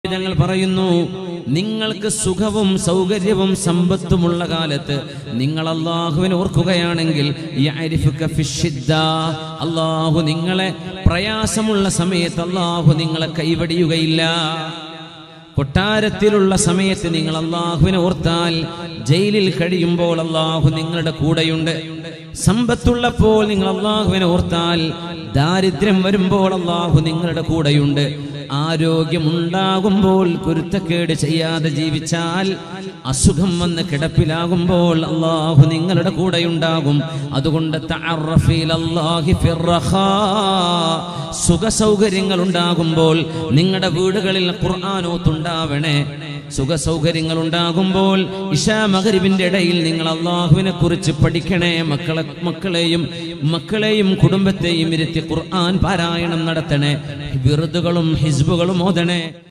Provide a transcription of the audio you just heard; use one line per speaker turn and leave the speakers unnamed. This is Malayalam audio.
ഞങ്ങൾ പറയുന്നു നിങ്ങൾക്ക് സുഖവും സൗകര്യവും സമ്പത്തുമുള്ള കാലത്ത് നിങ്ങൾ അള്ളാഹുവിനെ ഓർക്കുകയാണെങ്കിൽ യഅരിഫുക ഫിശ്ശിദ്ദ. അള്ളാഹു നിങ്ങളെ പ്രയാസമുള്ള സമയത്ത് അള്ളാഹു നിങ്ങളെ കൈവടിയുകയില്ല കൊട്ടാരത്തിലുള്ള സമയത്ത് നിങ്ങൾ അള്ളാഹുവിനെ ഓർത്താൽ ജയിലിൽ കഴിയുമ്പോൾ അള്ളാഹു നിങ്ങളുടെ കൂടെയുണ്ട് സമ്പത്തുള്ളപ്പോൾ നിങ്ങൾ അള്ളാഹുവിനെ ഓർത്താൽ ദാരിദ്ര്യം വരുമ്പോൾ അള്ളാഹു നിങ്ങളുടെ കൂടെയുണ്ട് ആരോഗ്യമുണ്ടാകുമ്പോൾ കുരുത്തക്കേട് ചെയ്യാതെ ജീവിച്ചാൽ അസുഖം വന്ന് കിടപ്പിലാകുമ്പോൾ അള്ളാഹു നിങ്ങളുടെ കൂടെയുണ്ടാകും അതുകൊണ്ട് തഅറഫി ഇലല്ലാഹി ഫിർറഖാ. സുഖ സൗകര്യങ്ങൾ ഉണ്ടാകുമ്പോൾ നിങ്ങളുടെ വീടുകളിൽ ഖുർആാനോത്തുണ്ടാവണേ സുഖ സൗകര്യങ്ങൾ ഉണ്ടാകുമ്പോൾ ഇഷാ മകരിവിന്റെ ഇടയിൽ നിങ്ങൾ അള്ളാഹുവിനെ കുറിച്ച് പഠിക്കണേ മക്കളെ മക്കളെയും മക്കളെയും കുടുംബത്തെയും ഇരുത്തി ഖുർആൻ പാരായണം നടത്തണേ വിറുതുകളും ഹിസ്ബുകളും ഓതണേ